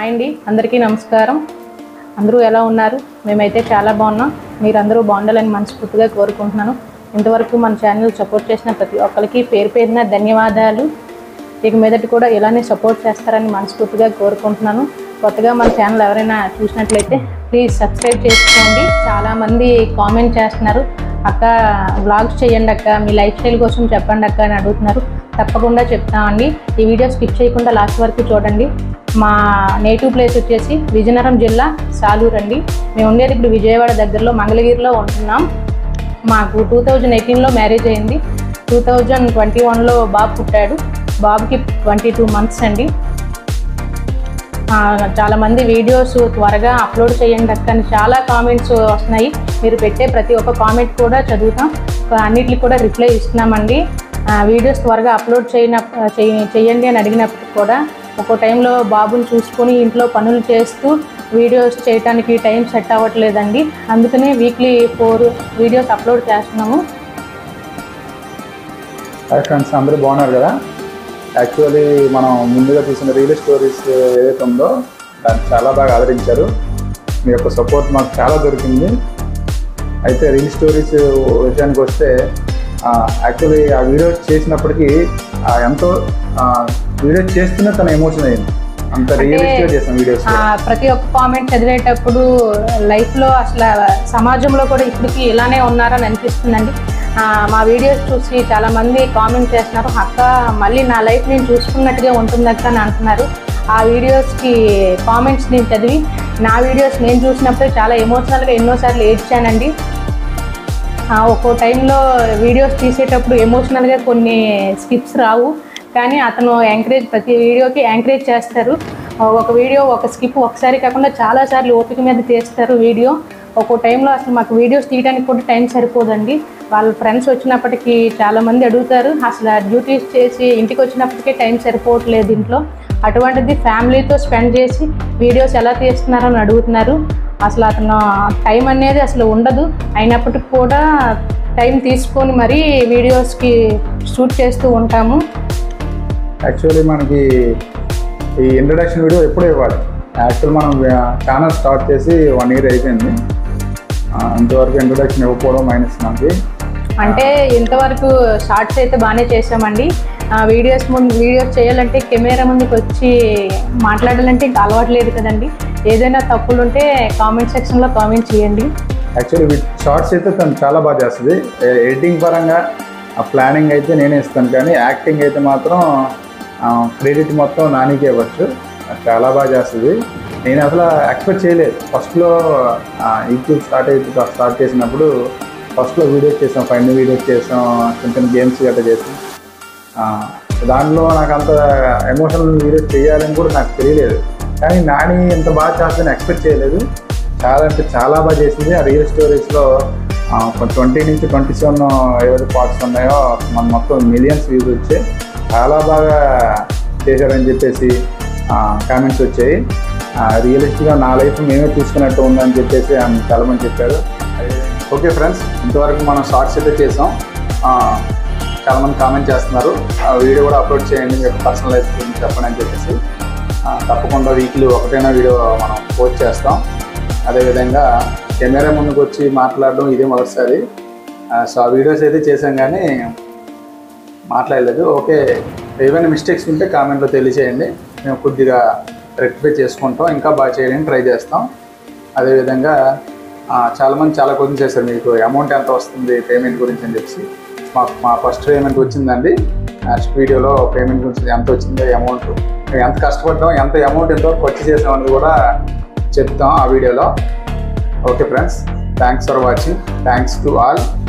hi అండి అందరికీ నమస్కారం అందరూ ఎలా ఉన్నారు మేమైతే చాలా బాగున్నాం మీరందరూ బాగుండాలని మనస్ఫూర్తిగా కోరుకుంటున్నాను ఇంతవరకు మన ఛానల్ సపోర్ట్ చేసిన ప్రతి ఒక్కరికి పేరు పేరున ధన్యవాదాలు ఇక మీదటి కూడా ఇలానే సపోర్ట్ చేస్తారని మనస్ఫూర్తిగా కోరుకుంటున్నాను కొత్తగా మన ఛానల్ ఎవరైనా చూసినట్లయితే ప్లీజ్ సబ్స్క్రైబ్ చేసుకోండి చాలామంది కామెంట్ చేస్తున్నారు అక్క వ్లాగ్స్ చేయండి అక్క మీ లైఫ్ స్టైల్ కోసం చెప్పండి అక్క అని అడుగుతున్నారు తప్పకుండా చెప్తామండి ఈ వీడియో స్కిప్ చేయకుండా లాస్ట్ వరకు చూడండి మా నేటివ్ ప్లేస్ వచ్చేసి విజయనగరం జిల్లా సాలూరు అండి మేము ఉండేది ఇప్పుడు విజయవాడ దగ్గరలో మంగళగిరిలో ఉంటున్నాం మాకు టూ థౌజండ్ ఎయిటీన్లో మ్యారేజ్ అయింది టూ థౌజండ్ ట్వంటీ వన్లో బాబు పుట్టాడు బాబుకి ట్వంటీ టూ మంత్స్ అండి ఆ, చాలా మంది వీడియోస్ త్వరగా అప్లోడ్ చేయండి అక్క అని చాలా కామెంట్స్ వస్తున్నాయి మీరు పెట్టే ప్రతి ఒక్క కామెంట్ కూడా చదువుతాం అన్నిటికి కూడా రిప్లై ఇస్తున్నామండి ఆ, వీడియోస్ త్వరగా అప్లోడ్ చేయన చేయ- చేయండి అని అడిగినప్పుడు కూడా ఒక్కో టైంలో బాబుని చూసుకొని ఇంట్లో పనులు చేస్తూ వీడియోస్ చేయడానికి టైం సెట్ అవ్వట్లేదండి అందుకనే వీక్లీ ఫోర్ వీడియోస్ అప్లోడ్ చేస్తున్నాము హాయ్ ఫ్రెండ్స్ అందరూ బాగున్నారు కదా యాక్చువల్లీ మనం ముందుగా తీసిన రియల్ స్టోరీస్ ఏదైతే ఉందో దాన్ని చాలా బాగా ఆదరించారు మీ యొక్క సపోర్ట్ మాకు చాలా దొరికింది అయితే రీల్ స్టోరీస్ విషయానికి వస్తే యాక్చువల్లీ ఆ వీడియోస్ చేసినప్పటికీ ఆ, ఎంతో వీడియోస్ చేస్తూనే తన ఎమోషన్ అయింది అంత రియలిస్టిక్గా చేసాం వీడియోస్ ఆ, ప్రతి ఒక్క కామెంట్ చదివేటప్పుడు లైఫ్లో అసలు సమాజంలో కూడా ఇప్పటికి ఇలానే ఉన్నారని అనిపిస్తుందండి ఆ, మా వీడియోస్ చూసి చాలా మంది కామెంట్ చేస్తున్నారు అక్క మళ్ళీ నా లైఫ్ నేను చూసుకున్నట్టుగా ఉంటుంది అక్క అని అంటున్నారు ఆ వీడియోస్కి కామెంట్స్ నేను చదివి నా వీడియోస్ నేను చూసినప్పుడు చాలా ఎమోషనల్గా ఎన్నోసార్లు ఏడ్చానండి ఆ, ఒక్కో టైంలో వీడియోస్ తీసేటప్పుడు ఎమోషనల్గా కొన్ని స్కిప్స్ రావు కానీ అతను ఎంకరేజ్ ప్రతి వీడియోకి ఎంకరేజ్ చేస్తారు ఆ, ఒక వీడియో ఒక స్కిప్ ఒకసారి కాకుండా చాలాసార్లు ఓపిక మీద తీస్తారు వీడియో ఒక్కో టైంలో అసలు మాకు వీడియోస్ తీయడానికి కూడా టైం సరిపోదండి వాళ్ళ ఫ్రెండ్స్ వచ్చినప్పటికీ చాలామంది అడుగుతారు అసలు డ్యూటీస్ చేసి ఇంటికి వచ్చినప్పటికే టైం సరిపోవట్లేదు ఇంట్లో అటువంటిది ఫ్యామిలీతో స్పెండ్ చేసి వీడియోస్ ఎలా తీస్తున్నారని అడుగుతున్నారు అసలు అతను టైం అనేది అసలు ఉండదు అయినప్పటికీ కూడా టైం తీసుకొని మరీ వీడియోస్కి షూట్ చేస్తూ ఉంటాము యాక్చువల్లీ మనకి ఈ ఇంట్రడక్షన్ వీడియో ఎప్పుడు ఇవ్వాలి యాక్చువల్ మనం ఛానల్ స్టార్ట్ చేసి వన్ ఇయర్ అయిపోయింది ఆ, ఇంతవరకు ఇంట్రడక్షన్ ఇవ్వకపోవడం మైనస్ మనకి అంటే ఇంతవరకు షార్ట్స్ అయితే బాగానే చేసామండి ఆ, వీడియోస్ ముందు వీడియోస్ చేయాలంటే కెమెరా ముందుకు వచ్చి మాట్లాడాలంటే ఇంకా అలవాట్లేదు కదండి ఏదైనా తప్పులు ఉంటే కామెంట్ సెక్షన్లో కామెంట్ చేయండి యాక్చువల్లీ షార్ట్స్ అయితే తను చాలా బాగా చేస్తుంది ఎడిటింగ్ పరంగా ఆ ప్లానింగ్ అయితే నేనే ఇస్తాను కానీ యాక్టింగ్ అయితే మాత్రం క్రెడిట్ మొత్తం నానికే ఇవ్వచ్చు చాలా బాగా చేస్తుంది నేను అసలు ఎక్స్పెక్ట్ చేయలేదు ఫస్ట్లో యూట్యూబ్ స్టార్ట్ అయితే స్టార్ట్ చేసినప్పుడు ఫస్ట్లో వీడియోస్ చేసాం ఫైవ్ వీడియోస్ చేసాం చిన్న చిన్న గేమ్స్ గట్రా చేసాం ఆ, దానిలో నాకు అంత ఎమోషనల్ వీడియోస్ చేయాలని కూడా నాకు తెలియలేదు కానీ నాని ఇంత బాగా చేస్తుందని ఎక్స్పెక్ట్ చేయలేదు చాలా అంటే చాలా బాగా చేసింది ఆ రియల్ స్టోరీస్లో ట్వంటీ నుంచి ట్వంటీ సెవెన్ ఏవైతే పార్ట్స్ ఉన్నాయో మన మొత్తం మిలియన్స్ వ్యూస్ వచ్చాయి చాలా బాగా చేశారని చెప్పేసి కామెంట్స్ వచ్చాయి రియలిస్టిక్గా నా లైఫ్ మేమే తీసుకున్నట్టు ఉందని చెప్పేసి ఆమె చాలామంది చెప్పారు ఓకే ఫ్రెండ్స్ ఇంతవరకు మనం షార్ట్స్ అయితే చేసాం ఆ, చాలా మంది కామెంట్ చేస్తున్నారు ఆ వీడియో కూడా అప్లోడ్ చేయండి మీ పర్సనల్ లైఫ్ గురించి చెప్పండి అని చెప్పేసి ఆ, తప్పకుండా వీక్లీ ఒకటైనా వీడియో మనం పోస్ట్ చేస్తాం అదేవిధంగా కెమెరా ముందుకు వచ్చి మాట్లాడడం ఇదే మొదటిసారి ఆ, సో ఆ వీడియోస్ అయితే చేసాం కానీ మాట్లాడలేదు ఓకే ఏవైనా మిస్టేక్స్ ఉంటే కామెంట్లో తెలియచేయండి మేము కొద్దిగా రెక్టిఫై చేసుకుంటాం ఇంకా బాగా చేయడానికి ట్రై చేస్తాం అదేవిధంగా ఆ, చాలామంది చాలా క్వశ్చన్ చేశారు మీకు అమౌంట్ ఎంత వస్తుంది పేమెంట్ గురించి అని చెప్పి మాకు మా ఫస్ట్ పేమెంట్ వచ్చిందండి నెక్స్ట్ వీడియోలో పేమెంట్ గురించి ఎంత వచ్చిందో అమౌంట్ మేము ఎంత కష్టపడ్డాం ఎంత అమౌంట్ ఎంతవరకు ఖర్చు చేసామని కూడా చెప్తాం ఆ వీడియోలో okay friends thanks for watching thanks to all